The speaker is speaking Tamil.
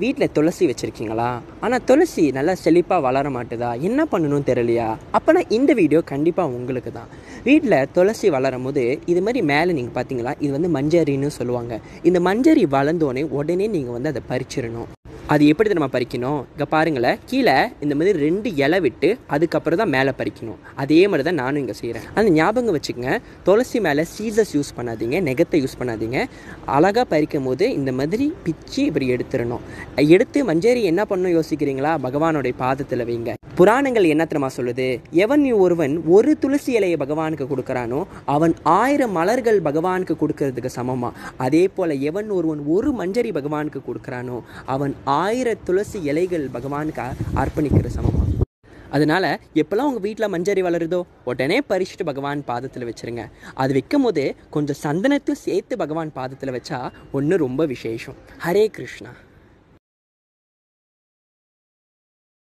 வீட்டில் துளசி வச்சுருக்கீங்களா ஆனால் துளசி நல்லா செழிப்பாக வளர மாட்டுதா என்ன பண்ணணும்னு தெரியலையா அப்போனா இந்த வீடியோ கண்டிப்பாக உங்களுக்கு தான் வீட்டில் துளசி வளரும் போது இது மாதிரி மேலே நீங்கள் பார்த்தீங்களா இது வந்து மஞ்சரின்னு சொல்லுவாங்க இந்த மஞ்சரி வளர்ந்தோடனே உடனே நீங்கள் வந்து அதை பறிச்சிடணும் அது எப்படி நம்ம பறிக்கணும் இங்கே பாருங்களேன் கீழே இந்த மாதிரி ரெண்டு இலை விட்டு அதுக்கப்புறம் தான் மேலே பறிக்கணும் அதே மாதிரி தான் நானும் இங்கே செய்கிறேன் அந்த ஞாபகம் வச்சுக்கோங்க துளசி மேலே சீசஸ் யூஸ் பண்ணாதீங்க நெகத்தை யூஸ் பண்ணாதீங்க அழகாக பறிக்கும் போது இந்த மாதிரி பிச்சு இப்படி எடுத்துடணும் எடுத்து மஞ்சரி என்ன பண்ணணும் யோசிக்கிறீங்களா பகவானுடைய பாதத்தில் வைங்க புராணங்கள் என்ன தெரியுமா சொல்லுது எவன் ஒருவன் ஒரு துளசி இலையை பகவானுக்கு கொடுக்குறானோ அவன் ஆயிரம் மலர்கள் பகவானுக்கு கொடுக்கறதுக்கு சமமா அதே போல் எவன் ஒருவன் ஒரு மஞ்சரி பகவானுக்கு கொடுக்குறானோ அவன் ஆயிர துளசி இலைகள் பகவானுக்கு அ- அர்ப்பணிக்கிற சமமா அதனால எப்போல்லாம் உங்கள் வீட்டில் மஞ்சரி வளருதோ உடனே பறிச்சுட்டு பகவான் பாதத்தில் வச்சிருங்க அது வைக்கும் போது கொஞ்சம் சந்தனத்தையும் சேர்த்து பகவான் பாதத்தில் வச்சா ஒன்று ரொம்ப விசேஷம் ஹரே கிருஷ்ணா